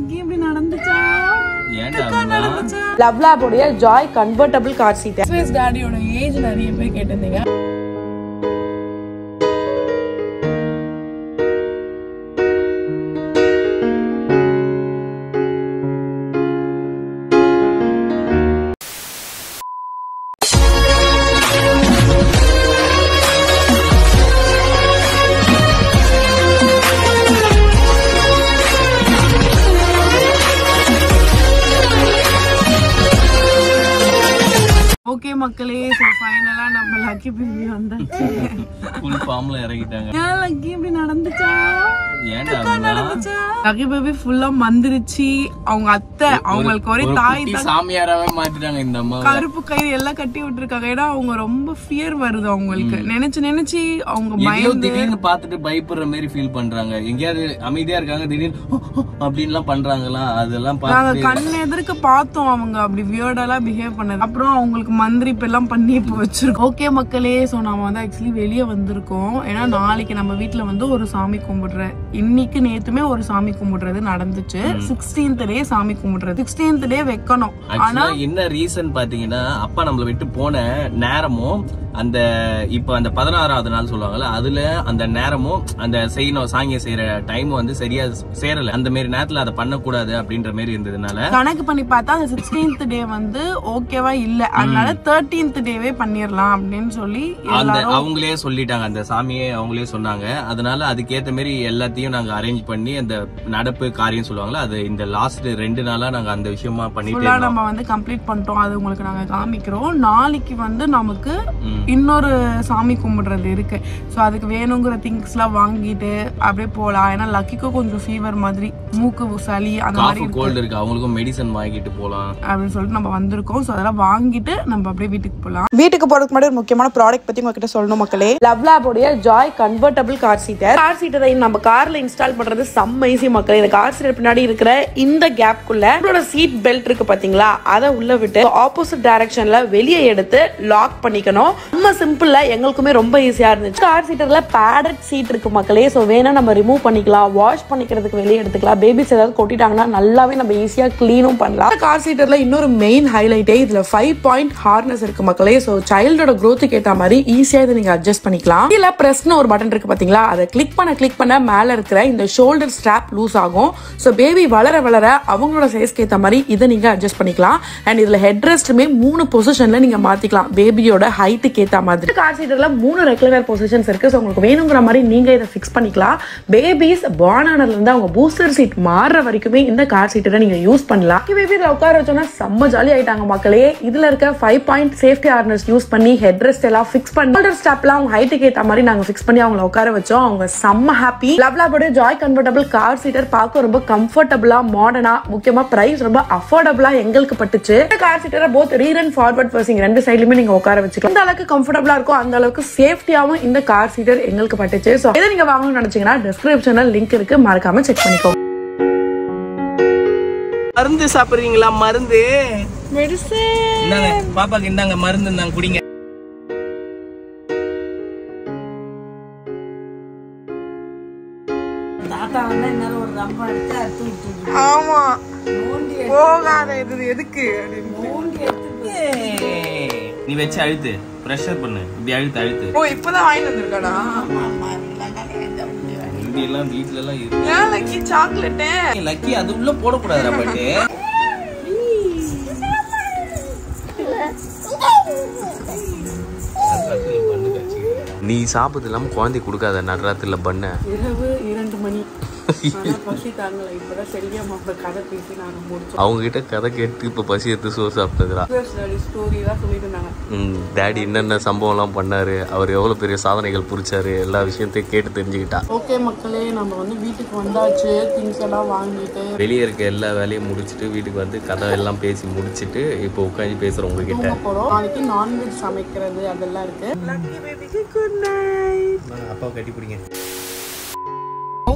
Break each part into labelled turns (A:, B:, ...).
A: Lucky இப்படி நடந்துச்சா
B: ஏன்டா
A: நடந்துச்சா
C: லவ் லேபோடைய Joy convertible car seat
A: express டாடியோட ஏஜ் நிறைய பேர் கேட்டிருந்தீங்க ஓகே மக்களே ஸோ ஃபைனலா நம்ம லக்கி பேபி வந்தாச்சு
B: ஃபுல் ஃபார்ம்ல இறங்கிட்டாங்க
A: ஏன் லக்கி இப்படி நடந்துச்சா
B: ஏன்டா
A: நடந்துச்சா லக்கி பேபி ஃபுல்லா மந்திரிச்சு அவங்க அத்தை அவங்களுக்கு ஒரே
B: ஒரு
A: தாய்
B: குட்டி
A: தான்
B: சாமியாராவே மாத்திட்டாங்க இந்த அம்மா
A: கருப்பு கயிறு எல்லாம் கட்டி விட்டுருக்காங்க ஏன்னா அவங்க ரொம்ப ஃபியர் வருது அவங்களுக்கு நினைச்சு நினைச்சு அவங்க
B: எங்கேயோ
A: பயந்து
B: திடீர்னு பார்த்துட்டு பயப்படுற மாதிரி ஃபீல் பண்றாங்க எங்கேயாவது அமைதியா இருக்காங்க திடீர்னு "ஹோ, ஹோ" அப்படின்லாம் பண்றாங்களா அதெல்லாம்
A: நாங்க
B: பார்த்து
A: கண் எதிர்க்க பார்த்தோம் அவங்க அப்படி வியர்டெல்லாம் பிஹேவ் பண்ணது அப்புறம் அவங்களுக்கு மந்திரிப்பு எல்லாம் பண்ணி இப்போ வச்சிருக்கோம் ஓகே மக்களே சோ நாம வந்து ஆக்சுவலி வெளியே வந்திருக்கோம் ஏன்னா நாளைக்கு நம்ம வீட்ல வந்து ஒரு சாமி கும்பிடுற இன்னைக்கு நேத்துமே ஒரு சாமி கும்பிடுறது நடந்துச்சு சிக்ஸ்டீன்த் டே சாமி கும்பிடுறது சிக்ஸ்டீன்த் டே வைக்கணும்
B: ஆக்சுவலா என்ன ரீசன் பாத்தீங்கன்னா அப்பா நம்மள விட்டு போன நேரமும் அந்த இப்ப அந்த பதினாறாவது நாள் சொல்லுவாங்கல்ல அதுல அந்த நேரமும் அந்த செய்யணும் சாங்கியம் செய்யற டைம் வந்து சரியா சேரல அந்த மாதிரி நேரத்துல அதை பண்ணக்கூடாது அப்படின்ற மாதிரி இருந்ததுனால
A: கணக்கு பண்ணி பார்த்தா அந்த சிக்ஸ்டீன்த் டே வந்து ஓகேவா இல்ல அதனால தேர்ட்டீன்த் டேவே பண்ணிடலாம் அப்படின்னு சொல்லி
B: அந்த
A: எல்லாரும்
B: அவங்களே சொல்லிட்டாங்க அந்த சாமியே அவங்களே சொன்னாங்க அதனால அதுக்கேத்த மாதிரி எல்லாத்தையும் நாங்க அரேஞ்ச் பண்ணி அந்த நடப்பு காரியம் சொல்லுவாங்கல்ல அது இந்த லாஸ்ட் ரெண்டு நாளா நாங்க அந்த விஷயமா பண்ணிட்டு
A: ஃபுல்லா
B: இருந்தோம்.
A: நம்ம வந்து கம்ப்ளீட் பண்ணிட்டோம் அது உங்களுக்கு நாங்க காமிக்கிறோம் நாளைக்கு வந்து நமக்கு
B: ம்.
A: இன்னொரு சாமி கும்பிடுறது இருக்கு ஸோ அதுக்கு வேணுங்கிற திங்ஸ்லாம் வாங்கிட்டு அப்படியே போகலாம் ஏன்னா லக்கிக்கும் கொஞ்சம் ஃபீவர் மாதிரி மூக்கு சளி அந்த மாதிரி
B: காஃபு கோல்டு இருக்கு அவங்களுக்கும் மெடிசன் வாங்கிட்டு போலாம்
A: அப்படின்னு சொல்லிட்டு நம்ம வந்திருக்கோம் ஸோ அதெல்லாம் வாங்கிட்டு நம்ம அப்படியே வீட்டுக்கு போகலாம்
C: வீட்டுக்கு போறதுக்கு முன்னாடி ஒரு முக்கியமான ப்ராடக்ட் பத்தி உங்ககிட்ட சொல்லணும் மக்களே லவ் லேபோடைய Joy convertible car seater car சீட்டரை நம்ம கார்ல இன்ஸ்டால் பண்றது செம்ம ஈஸி மக்களே இந்த கார் சீட்டர் பின்னாடி இருக்கிற இந்த கேப்குள்ள நம்மளோட சீட் பெல்ட் இருக்கு பாத்தீங்களா அதை உள்ள விட்டு ஆப்போசிட் டைரக்ஷன்ல வெளியே எடுத்து லாக் பண்ணிக்கணும் நம்ம சிம்பிள்ல எங்களுக்குமே ரொம்ப ஈஸியா இருந்துச்சு கார் சீட்டர்ல பேடட் சீட் இருக்கு மக்களே ஸோ வேணா நம்ம ரிமூவ் பண்ணிக்கலாம் வாஷ் பண்ணிக்கிறதுக்கு வெளியே எடுத்துக்கலாம் பேபிஸ் ஏதாவது கொட்டிட்டாங்கன்னா நல்லாவே நம்ம ஈஸியா க்ளீனும் பண்ணலாம் கார் சீட்டர்ல இன்னொரு மெயின் ஹைலைட்டே இதுல ஃபைவ் பாயிண்ட் ஹார்னஸ் இருக்கு மக்களே ஸோ சைல்டோட க்ரோத்துக்கு ஏற்ற மாதிரி ஈஸியா இதை நீங்க அட்ஜஸ்ட் பண்ணிக்கலாம் இல்ல பிரஸ்னு ஒரு பட்டன் இருக்கு பாத்தீங்களா அதை கிளிக் பண்ண கிளிக் பண்ண மேல இருக்கிற இந்த ஷோல்டர் ஸ்ட்ராப் லூஸ் ஆகும் ஸோ பேபி வளர வளர அவங்களோட சைஸ்க்கு ஏற்ற மாதிரி இதை நீங்க அட்ஜஸ்ட் பண்ணிக்கலாம் அண்ட் இதுல ஹெட் ரெஸ்ட்டுமே மூணு பொசிஷன்ல நீங்க மாத்திக்கலாம் பேபியோட ஹைட்டுக்கு ஏற்ற மாதிரி கார் சீட்டர்ல மூணு ரெகுலர் பொசிஷன்ஸ் இருக்கு ஸோ உங்களுக்கு வேணுங்கிற மாதிரி நீங்க இதை ஃபிக்ஸ் பண்ணிக்கலாம் பேபிஸ் பார்ன் ஆனதுல இருந்து அவங்க பூஸ்டர் சீட் மாறுற வரைக்குமே இந்த கார் சீட்டரை நீங்க யூஸ் பண்ணலாம் பேபி இதில் உட்கார வச்சோம்னா செம்ம ஜாலி ஆயிட்டாங்க மக்களே இதுல இருக்க five point safety harness use பண்ணி ஹெட் ரெஸ்ட் எல்லாம் ஃபிக்ஸ் பண்ணி ஷோல்டர் ஸ்டாப்லாம் அவங்க ஹைட்டுக்கு ஏற்ற மாதிரி நாங்க ஃபிக்ஸ் பண்ணி அவங்கள உட்கார வச்சோம் அவங்க செம்ம ஹாப்பி லவ்லாபோட ஜாய் கன்வெர்டபிள் கார் சீட்டர் பார்க்க ரொம்ப கம்ஃபர்டபுளா மாடர்னா முக்கியமா பிரைஸ் ரொம்ப அஃபோர்டபுளா எங்களுக்கு பட்டுச்சு கார் சீட்டரை both rear and forward facing ரெண்டு சைடுலயுமே நீங்க உட்கார வச்சுக்கலாம் எந்த அளவுக்கு கம்ஃபர்டபுளா இருக்கோ அந்த அளவுக்கு சேஃப்டியாவும் இந்த கார் சீட்டர் எங்களுக்கு பட்டுச்சு ஸோ இதை நீங்க வாங்கணும்னு நினைச்சீங்கன்னா டிஸ்கிரிப்ஷன்ல லிங்க் இருக்கு மறக்காம செக் பண்ணிக்கோங்க
D: மருந்து சாப்பிடுறீங்களா மருந்து
A: மெடிசன்
D: இந்தாங்க பாப்பாக்கு இந்தாங்க மருந்து இந்தாங்க குடிங்க
A: ஆமா போகாத இது எதுக்கு
B: ஏய், நீ வச்சு அழுத்து ப்ரெஷர் பண்ணு இப்படி அழுத்து அழுத்து
A: ஓ இப்பதான் வாங்கிட்டு வந்திருக்காடா
B: இப்படி எல்லாம் வீட்ல எல்லாம் இருக்கு
A: ஏன் லக்கி சாக்லேட்டு
B: லக்கி அது உள்ள போடக்கூடாதுடா பாட்டு நீ சாப்பிட்டு இல்லாம குழந்தை கொடுக்காத நடுராத்திரில பண்ண
A: இரவு இரண்டு மணி ஆனா பசி தாங்கல இப்பதான் சரியா மாப்பிள கதை பேசி நாங்க முடிச்சோம்
B: அவங்க கிட்ட கதை கேட்டு இப்ப பசி எடுத்து சோறு சாப்பிட்டதுடா
A: ஸ்டோரி தான் சொல்லிட்டு இருந்தாங்க
B: ம் டேடி என்னென்ன சம்பவம்லாம் பண்ணாரு அவர் எவ்வளவு பெரிய சாதனைகள் புரிச்சாரு எல்லா விஷயத்தையும் கேட்டு தெரிஞ்சுக்கிட்டா
A: ஓகே மக்களே நம்ம வந்து வீட்டுக்கு வந்தாச்சு திங்ஸ் எல்லாம் வாங்கிட்டு
B: வெளியே இருக்க எல்லா வேலையும் முடிச்சுட்டு வீட்டுக்கு வந்து கதை எல்லாம் பேசி முடிச்சிட்டு இப்போ உட்காந்து பேசுறோம் உங்ககிட்ட
A: தூங்க போறோம் நாளைக்கு நான்வெஜ் சமைக்கிறது அதெல்லாம் இருக்கு லக்கி பேபிக்கு குட் நைட்
B: அப்பா கட்டி பிடிங்க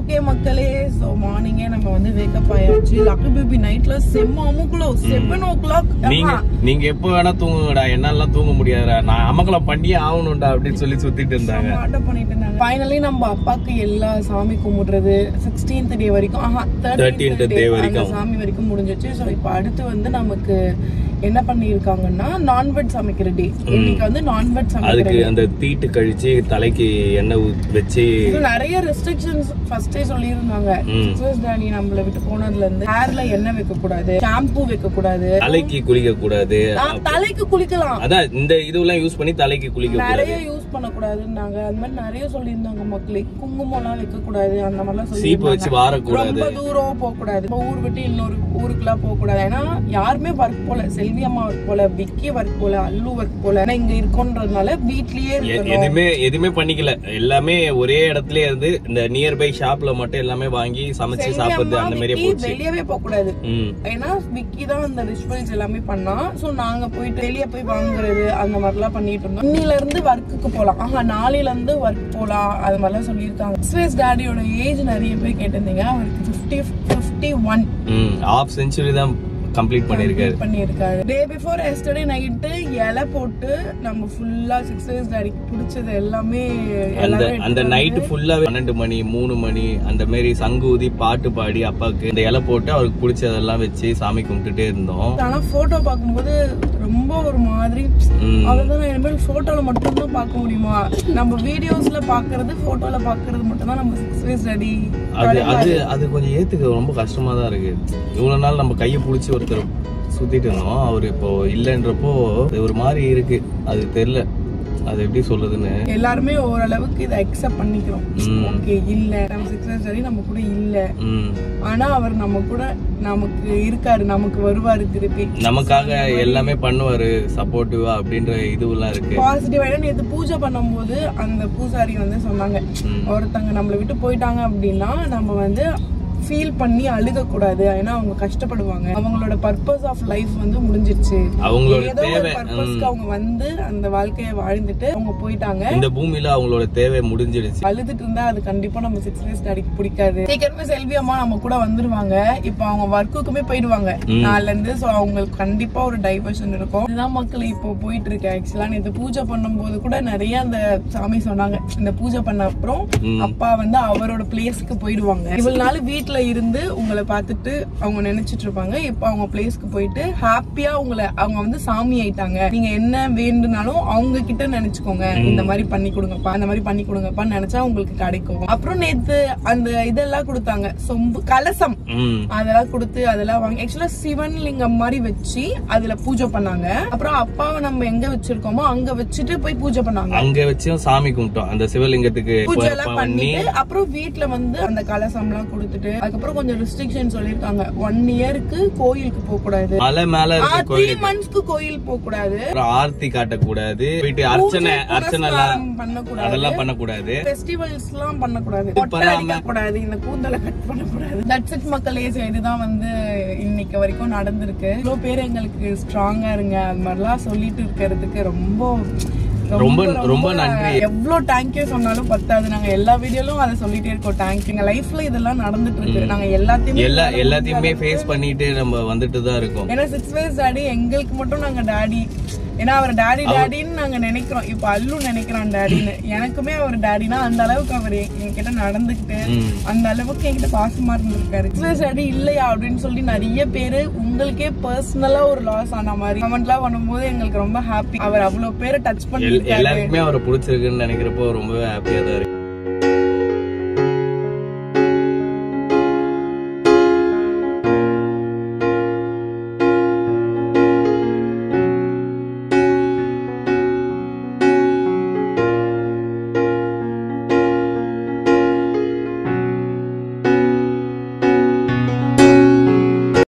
A: ஓகே மக்களே சோ மார்னிங்கே நம்ம வந்து வேக்கப் ஆயாச்சு லக்கு பேபி நைட்ல செம்ம அமுக்குள்ள செவன் ஓ கிளாக்
B: நீங்க நீங்க எப்ப வேணா தூங்குங்கடா என்னால தூங்க முடியாதுடா நான் அமக்கலம் பண்ணியே ஆகணும்டா அப்படின்னு சொல்லி சுத்திட்டு இருந்தாங்க
A: ஆர்டர் பண்ணிட்டு இருந்தாங்க ஃபைனலி நம்ம அப்பாக்கு எல்லா சாமி கும்பிடுறது 16th டே வரைக்கும் ஆஹா 13th
B: 13th
A: டே
B: day
A: அந்த
B: வரைக்கும்.
A: சாமி வரைக்கும் முடிஞ்சிச்சு சோ இப்போ அடுத்து வந்து நமக்கு என்ன பண்ணிருக்காங்கன்னா நான்வெஜ் சமைக்கிற டே இன்னைக்கு வந்து நான்வெஜ் சமைக்கிற
B: அதுக்கு
A: day.
B: அந்த தீட்டு கழிச்சு தலைக்கு எண்ணெய் ஊத்- வச்சு
A: இது நிறைய ரெஸ்ட்ரிக்ஷன்ஸ் ஃபர்ஸ்டே சொல்லியிருந்தாங்க
B: ம்.
A: சிஸ்டர்ஸ் டேனி நம்மள விட்டு போனதுல இருந்து ஹேர்ல எண்ணெய் வைக்க கூடாது ஷாம்பு வைக்க கூடாது
B: தலைக்கு குளிக்க கூடாது
A: ஆ, தலைக்கு குளிக்கலாம்
B: அதான் இந்த இதுவெல்லாம் யூஸ் பண்ணி தலைக்கு குளிக்க கூடாது
A: நிறைய யூஸ் பண்ணக்கூடாதுன்னாங்க அது மாதிரி நிறைய சொல்லியிருந்தாங்க மக்களே குங்குமம் எல்லாம் வைக்க கூடாது அந்த மாதிரிலாம்
B: சீப்பு வச்சு
A: சொல்லி
B: வாரக்கூடாது
A: ரொம்ப தூரம் போக கூடாது இப்போ ஊர் விட்டு இன்னொரு ஊருக்குலாம் போக கூடாது ஏன்னா யாருமே ஒர்க் போல செல்வி அம்மா ஒர்க் போல விக்கி ஒர்க் போல அல்லு ஒர்க் போல ஆனா இங்க இருக்கோன்றதுனால வீட்லயே
B: எ-
A: இருக்கணும்
B: எதுவுமே எதுவுமே பண்ணிக்கல எல்லாமே ஒரே இடத்துல இருந்து இந்த நியர்பை ஷாப்ல மட்டும் எல்லாமே வாங்கி சமைச்சு
A: செல்வி
B: சாப்பிடுறது
A: அம்மா,
B: அந்த மாதிரி
A: விக்கி
B: போச்சு
A: வெளியவே போக கூடாது
B: ம்
A: ஏன்னா விக்கி தான் அந்த ரிச்சுவல்ஸ் எல்லாமே பண்ணா சோ நாங்க போயிட்டு வெளிய போய் வாங்குறது அந்த மாதிரிலாம் பண்ணிட்டு இருந்தோம் இன்னில இருந்து ஒர்க்குக்கு போலாம் ஆஹா நாளையில இருந்து ஒர்க் போலாம் அது மாதிரிலாம் சொல்லியிருக்காங்க ஸ்வேஸ் டாடியோட ஏஜ் நிறைய பேர் கேட்டிருந்தீங்க அவருக்கு ஃபிஃப்டி ஃபிஃப்டி ஒன்
B: ம் ஹாஃப் செஞ்சுரி தான் கம்ப்ளீட் பண்ணிருக்காரு
A: பண்ணியிருக்காரு டே பிஃபோர் எஸ்டர்டே நைட்டு இலை போட்டு நம்ம ஃபுல்லா சிக்ஸ் டேஸ் டாடிக்கு பிடிச்சது எல்லாமே
B: அந்த
A: எல்லாமே
B: அந்த
A: எடுத்துட்டு
B: நைட்டு ஃபுல்லாவே பன்னெண்டு மணி மூணு மணி அந்த மாதிரி சங்கூதி பாட்டு பாடி அப்பாவுக்கு இந்த இலை போட்டு அவருக்கு பிடிச்சதெல்லாம் வச்சு சாமி கும்பிட்டுட்டே இருந்தோம்
A: வந்து- ஆனா போட்டோ பார்க்கும்போது ரொம்ப ஒரு மாதிரி
B: ம்.
A: அவ்வளவுதான் இனிமேல் போட்டோல மட்டும்தான் பார்க்க முடியுமா நம்ம வீடியோஸ்ல பாக்குறது போட்டோல பாக்குறது மட்டும்தான் நம்ம சிக்ஸ் டேஸ் டாடி
B: அது அது அது கொஞ்சம் ஏத்துக்க ரொம்ப கஷ்டமா தான் இருக்கு இவ்வளவு நாள் நம்ம கையை பிடிச்சி ஒருத்தர் சுத்திட்டு இருந்தோம் அவர் இப்போ இல்லைன்றப்போ ஒரு மாதிரி இருக்கு அது தெரியல அது எப்படி சொல்றதுன்னு
A: எல்லாருமே ஓரளவுக்கு இதை அக்செப்ட் பண்ணிக்கிறோம்
B: ம்.
A: ஓகே இல்ல நம்ம சிக்ஸ் டேஸ் டாடி நம்ம கூட இல்ல
B: ம்.
A: ஆனா அவர் நம்ம கூட நமக்கு இருக்காரு நமக்கு வருவாரு திருப்பி
B: நமக்காக எல்லாமே பண்ணுவாரு சப்போர்ட்டிவா அப்படின்ற இதுவெல்லாம் இருக்கு
A: பாசிட்டிவ் நேத்து பூஜை பண்ணும்போது அந்த பூசாரி வந்து சொன்னாங்க
B: ம்.
A: ஒருத்தங்க நம்மளை விட்டு போயிட்டாங்க அப்படின்னா நம்ம வந்து ஃபீல் பண்ணி அழுக கூடாது ஏன்னா அவங்க கஷ்டப்படுவாங்க அவங்களோட பர்பஸ் ஆஃப் லைஃப் வந்து முடிஞ்சிருச்சு
B: அவங்களோட
A: ஏதோ ஒரு
B: தேவை
A: பர்பஸ்க்கு அவங்க வந்து அந்த வாழ்க்கைய வாழ்ந்துட்டு அவங்க போயிட்டாங்க
B: இந்த பூமியில அவங்களோட தேவை முடிஞ்சிடுச்சு
A: அழுதுட்டு இருந்தா அது கண்டிப்பா நம்ம சிக்ஸ் டேஸ் டாடிக்கு பிடிக்காது சீக்கிரமே செல்வி அம்மா நம்ம கூட வந்துருவாங்க இப்போ அவங்க ஒர்க்குக்குமே போயிடுவாங்க நாள்ல இருந்து சோ அவங்களுக்கு கண்டிப்பா ஒரு டைவர்ஷன் இருக்கும் இதுதான் மக்கள் இப்போ போயிட்டு இருக்கு ஆக்சுவலா நேத்து பூஜை பண்ணும்போது கூட நிறைய அந்த சாமி சொன்னாங்க இந்த பூஜை பண்ண அப்புறம் அப்பா வந்து அவரோட பிளேஸ்க்கு போயிடுவாங்க இவ்வளவு நாள் வீட்ல இருந்து உங்களை பார்த்துட்டு அவங்க நினைச்சிட்டு இருப்பாங்க இப்போ அவங்க பிளேஸ்க்கு போயிட்டு ஹாப்பியா உங்களை அவங்க வந்து சாமி ஆயிட்டாங்க நீங்க என்ன வேண்டுனாலும் அவங்க கிட்ட நினைச்சுக்கோங்க இந்த மாதிரி பண்ணி கொடுங்கப்பா அந்த மாதிரி பண்ணி கொடுங்கப்பா நினைச்சா உங்களுக்கு கிடைக்கும் அப்புறம் நேத்து அந்த இதெல்லாம் கொடுத்தாங்க சொம்பு கலசம்
B: ம்
A: அதெல்லாம் கொடுத்து அதெல்லாம் வாங்கி ஆக்சுவலா சிவன் லிங்கம் மாதிரி வச்சு அதுல பூஜை பண்ணாங்க அப்புறம் அப்பாவை நம்ம எங்க வச்சிருக்கோமோ அங்க வச்சுட்டு போய் பூஜை பண்ணாங்க
B: அங்க வச்சும் சாமி கும்பிட்டோம் அந்த சிவலிங்கத்துக்கு
A: பூஜை
B: ப-
A: எல்லாம்
B: பண்ணி
A: பண்ணிட்டு அப்புறம் வீட்ல வந்து அந்த கலசம் எல்லாம் கொடுத்துட்டு அதுக்கப்புறம் கொஞ்சம் ரெஸ்ட்ரிக்ஷன் சொல்லிருக்காங்க ஒன் இயருக்கு கோயிலுக்கு போக கூடாது
B: மலை மேல இருக்க
A: த்ரீ
B: கோயில்
A: மந்த்ஸ்க்கு கோயில் போக கூடாது
B: அப்புறம் ஆர்த்தி காட்டக்கூடாது போயிட்டு அர்ச்சனை அர்ச்சனை எல்லாம்
A: பண்ணக்கூடாது
B: அதெல்லாம் பண்ணக்கூடாது
A: ஃபெஸ்டிவல்ஸ் எல்லாம் பண்ணக்கூடாது
B: இப்ப
A: மொட்டை
B: நாம-
A: அடிக்க கூடாது இந்த கூந்தலை கட் பண்ணக்கூடாது தட்ஸ் இட் மக்களே So இதுதான் வந்து இன்னைக்கு வரைக்கும் நடந்திருக்கு இவ்வளவு பேர் எங்களுக்கு ஸ்ட்ராங்கா இருங்க அது மாதிரிலாம் சொல்லிட்டு இருக்கிறதுக்கு ரொம்ப
B: ரொம்ப- ரொம்ப நன்றி.
A: எவ்வளவு தேங்க்யூ சொன்னாலும் பத்தாது நாங்க எல்லா வீடியோலும் அதை சொல்லிட்டே இருக்கோம் தேங்க்யூ எங்க லைஃப்ல இதெல்லாம் நடந்துட்டு இருக்கு நாங்க எல்லாத்தையுமே
B: எல்லா எல்லாத்தையுமே ஃபேஸ் பண்ணிட்டு நம்ம வந்துட்டு தான் இருக்கோம்
A: ஏன்னா சிக்ஸ் வயசு டாடி எங்களுக்கு மட்டும் நாங்க டாடி ஏன்னா அவர் டாடி டாடின்னு நாங்க நினைக்கிறோம் இப்ப அல்லு நினைக்கிறான் டாடின்னு எனக்குமே அவர் டாடினா அந்த அளவுக்கு அவர் என்கிட்ட நடந்துக்கிட்டு
B: ம்.
A: அந்த அளவுக்கு என்கிட்ட பாசமா இருந்திருக்காரு சிக்ஸ் வயசு டாடி இல்லையா அப்படின்னு சொல்லி நிறைய பேரு உங்களுக்கே பர்சனலா ஒரு லாஸ் ஆன மாதிரி கமெண்ட்லாம் பண்ணும்போது எங்களுக்கு ரொம்ப ஹாப்பி அவர் அவ்வளவு பேரை டச்
B: எல்-
A: பண்ணிருக்காரு
B: எல்லாருக்குமே அவரை பிடிச்சிருக்குன்னு நினைக்கிறப்போ ரொம்பவே ஹாப்பியா தான் இருக்கு